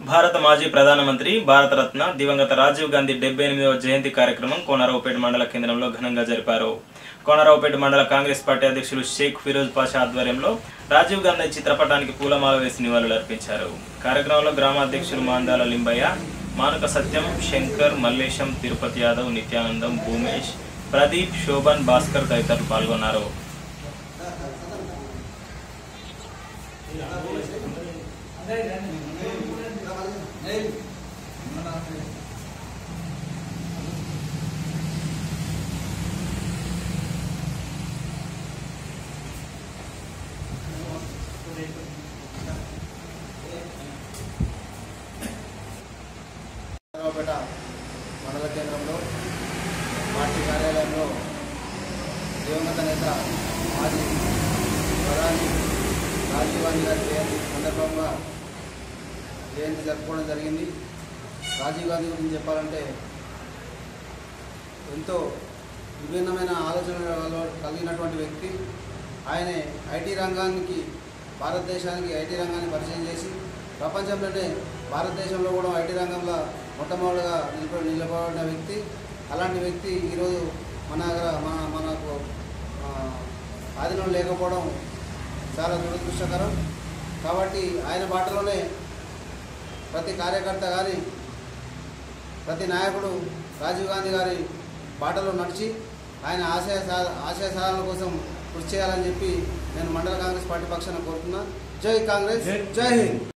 భారత మాజీ ప్రధానమంత్రి భారతరత్న దివంగత రాజీవ్ గాంధీ డెబ్బై ఎనిమిదవ జయంతి కార్యక్రమం కోనరావుపేట మండల కేంద్రంలో ఘనంగా జరిపారు కోనరావుపేట మండల కాంగ్రెస్ పార్టీ అధ్యక్షులు షేక్ ఫిరోజ్ పాషా ఆధ్వర్యంలో రాజీవ్ గాంధీ చిత్రపటానికి పూలమాల వేసి నివాళులు అర్పించారు కార్యక్రమంలో గ్రామ అధ్యక్షులు మాందాల లింబయ్య మానుక సత్యం శంకర్ మల్లేశం తిరుపతి యాదవ్ నిత్యానందం భూమేష్ ప్రదీప్ శోభన్ భాస్కర్ తదితరులు పాల్గొన్నారు రావుపేట మండల కేంద్రంలో పార్టీ కార్యాలయంలో దివంగత నేత మాజీ ప్రధాని రాజీవ్ గాంధీ గారి జయంతి సందర్భంగా జయంతి జరుపుకోవడం జరిగింది రాజీవ్ గాంధీ గురించి చెప్పాలంటే ఎంతో విభిన్నమైన ఆలోచనలు కల- కలిగినటువంటి వ్యక్తి ఆయనే ఐటీ రంగానికి భారతదేశానికి ఐటీ రంగాన్ని పరిచయం చేసి ప్రపంచంలోనే భారతదేశంలో కూడా ఐటీ రంగంలో మొట్టమొదటిగా నిలబ నిలబడిన వ్యక్తి అలాంటి వ్యక్తి ఈరోజు మన దగ్గర మన మనకు ఆ, ఆధీనం లేకపోవడం చాలా దురదృష్టకరం కాబట్టి ఆయన బాటలోనే ప్రతి కార్యకర్త కానీ ప్రతి నాయకుడు రాజీవ్ గాంధీ గారి బాటలో నడిచి ఆయన ఆశయ సా- ఆశయ సాధన కోసం కృషి చేయాలని చెప్పి నేను మండల కాంగ్రెస్ పార్టీ పక్షాన కోరుతున్నా జై కాంగ్రెస్ జై హింద్